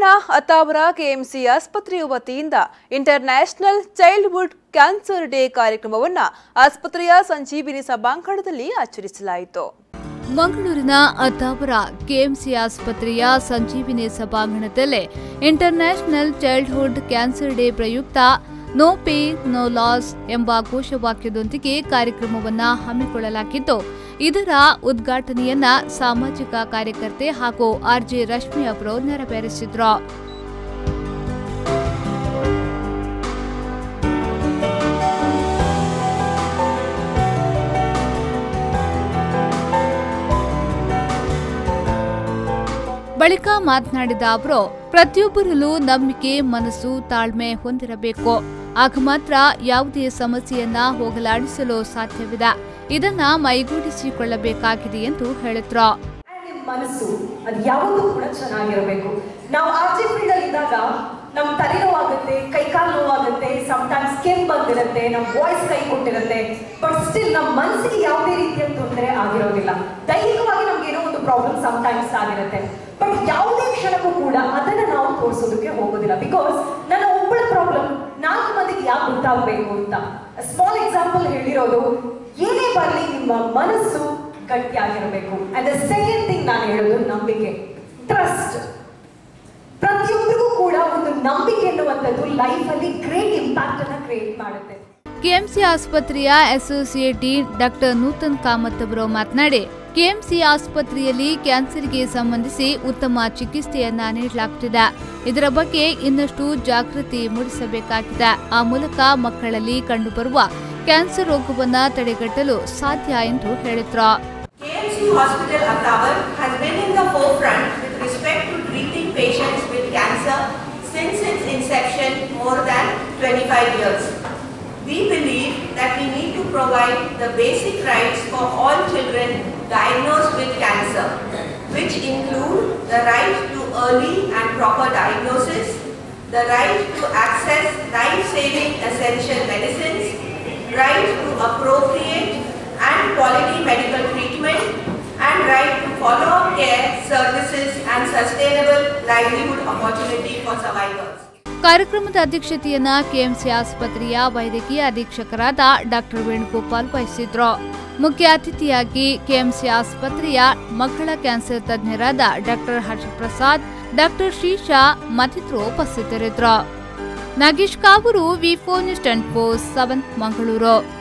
ಮಂಗಳೂರಿನ ಅತ್ತಾವರ ಕೆಎಂಸಿ ಆಸ್ಪತ್ರೆಯ ವತಿಯಿಂದ ಇಂಟರ್ನ್ಯಾಷನಲ್ ಚೈಲ್ಡ್ಹುಡ್ ಕ್ಯಾನ್ಸರ್ ಡೇ ಕಾರ್ಯಕ್ರಮವನ್ನು ಆಸ್ಪತ್ರೆಯ ಸಂಜೀವಿನಿ ಸಭಾಂಗಣದಲ್ಲಿ ಆಚರಿಸಲಾಯಿತು ಮಂಗಳೂರಿನ ಅತ್ತಾವರ ಕೆಎಂಸಿ ಆಸ್ಪತ್ರೆಯ ಸಂಜೀವಿನಿ ಸಭಾಂಗಣದಲ್ಲಿ ಇಂಟರ್ನ್ಯಾಷನಲ್ ಚೈಲ್ಡ್ಹುಡ್ ಕ್ಯಾನ್ಸರ್ ಡೇ ಪ್ರಯುಕ್ತ ನೋ ಪೇ ನೋ ಲಾಸ್ ಎಂಬ ಘೋಷವಾಕ್ಯದೊಂದಿಗೆ ಕಾರ್ಯಕ್ರಮವನ್ನು ಹಮ್ಮಿಕೊಳ್ಳಲಾಗಿದ್ದು ಇದರ ಉದ್ಘಾಟನೆಯನ್ನ ಸಾಮಾಜಿಕ ಕಾರ್ಯಕರ್ತೆ ಹಾಗೂ ಆರ್ಜೆ ರಶ್ಮಿ ಅವರು ನೆರವೇರಿಸಿದ್ರು ಬಳಿಕ ಮಾತನಾಡಿದ ಅವರು ಪ್ರತಿಯೊಬ್ಬರಲ್ಲೂ ನಂಬಿಕೆ ಮನಸ್ಸು ತಾಳ್ಮೆ ಹೊಂದಿರಬೇಕು ಆಗ ಮಾತ್ರ ಯಾವುದೇ ಸಮಸ್ಯೆಯನ್ನ ಹೋಗಲಾಡಿಸಲು ಸಾಧ್ಯವಿದೆ ಇದನ್ನ ಮೈಗೂಡಿಸಿಕೊಳ್ಳಬೇಕಾಗಿದೆ ಎಂದು ಹೇಳಿದ್ರು ನಿಮ್ಮ ಮನಸ್ಸು ಅದು ಯಾವತ್ತೂ ಕೂಡ ಚೆನ್ನಾಗಿರಬೇಕು ನಾವು ಆರ್ಜಿ ಫೀಲ್ಡ್ ಅಲ್ಲಿ ಇದ್ದಾಗ ನಮ್ ತಲೆ ನೋವಾಗುತ್ತೆ ಕೈ ಕಾಲು ನೋವಾಗುತ್ತೆ ಟೈಮ್ಸ್ ಕೆಮ್ಮು ಬಂದಿರುತ್ತೆ ನಮ್ಮ ವಾಯ್ಸ್ ಕೈ ಕೊಟ್ಟಿರುತ್ತೆ ಬಟ್ ಸ್ಟಿಲ್ ನಮ್ಮ ಮನಸ್ಸಿಗೆ ಯಾವುದೇ ರೀತಿಯ ತೊಂದರೆ ಆಗಿರೋದಿಲ್ಲ ದೈಹಿಕವಾಗಿ ನಮ್ಗೆ ಏನೋ ಒಂದು ಪ್ರಾಬ್ಲಮ್ ಟೈಮ್ಸ್ ಆಗಿರುತ್ತೆ ಬಟ್ ಯಾವುದೇ ಕ್ಷಣಕ್ಕೂ ಕೂಡ ಅದನ್ನ ನಾವು ತೋರಿಸೋದಕ್ಕೆ ಹೋಗೋದಿಲ್ಲ ಬಿಕಾಸ್ ನನ್ನ ಒಬ್ಬಳ ಪ್ರಾಬ್ಲಮ್ ನಾಲ್ಕು ಮಂದಿಗೆ ಯಾಕೆ ಗೊತ್ತಾಗಬೇಕು ಅಂತ ಸ್ಮಾಲ್ ಎಕ್ಸಾಂಪಲ್ ಹೇಳಿರೋದು ಏನೇ ಬರಲಿ ನಿಮ್ಮ ಮನಸ್ಸು ಗಟ್ಟಿಯಾಗಿರಬೇಕು ಅಂಡ್ ದ ಸೆಕೆಂಡ್ ಥಿಂಗ್ ನಾನು ಹೇಳೋದು ನಂಬಿಕೆ ಟ್ರಸ್ಟ್ ಪ್ರತಿಯೊಬ್ಬರಿಗೂ ಕೂಡ ಒಂದು ನಂಬಿಕೆ ಎನ್ನುವಂಥದ್ದು ಲೈಫಲ್ಲಿ ಗ್ರೇಟ್ ಇಂಪ್ಯಾಕ್ಟ್ ಅನ್ನ ಕ್ರಿಯೇಟ್ ಮಾಡುತ್ತೆ ಕೆಎಂಸಿ ಆಸ್ಪತ್ರೆಯ associate dean doctor Nuthan Kamath ಅವರು ಮಾತನಾಡಿ ಕೆಎಂಸಿ ಆಸ್ಪತ್ರೆಯಲ್ಲಿ ಕ್ಯಾನ್ಸರ್ಗೆ ಸಂಬಂಧಿಸಿ ಉತ್ತಮ ಚಿಕಿತ್ಸೆಯನ್ನ ನೀಡಲಾಗುತ್ತಿದೆ ಇದರ ಬಗ್ಗೆ ಇನ್ನಷ್ಟು ಜಾಗೃತಿ ಮೂಡಿಸಬೇಕಾಗಿದೆ ಆ ಮೂಲಕ ಮಕ್ಕಳಲ್ಲಿ ಕಂಡುಬರುವ ಕ್ಯಾನ್ಸರ್ ರೋಗವನ್ನ ತಡೆಗಟ್ಟಲು ಸಾಧ್ಯ ಎಂದು ಹೇಳಿದ್ರು KMC Hospital Attawar has been in the forefront with respect to treating patients with cancer since its inception more than 25 years. We believe that we need to provide the basic rights for all children diagnosed with cancer, which include the right to early and proper diagnosis, the right to access life-saving essential medicines, right to appropriate and quality medical treatment, and right to follow-up care services and sustainable livelihood opportunity for survivors. ಕಾರ್ಯಕ್ರಮದ ಅಧ್ಯಕ್ಷತೆಯನ್ನ KMC ಆಸ್ಪತ್ರೆಯ ವೈದ್ಯಕೀಯ ಅಧೀಕ್ಷಕರಾದ doctor Venugopal ವಹಿಸಿದ್ರು ಮುಖ್ಯ ಅತಿಥಿಯಾಗಿ KMC ಆಸ್ಪತ್ರೆಯ ಮಕ್ಕಳ cancer ತಜ್ಞರಾದ doctor ಹರ್ಷಪ್ರಸಾದ್ doctor Shreesha ಮತ್ತಿತರರು ಉಪಸ್ಥಿತರಿದ್ದರು Nagesh Kavoor V four news ten post seven Mangaluru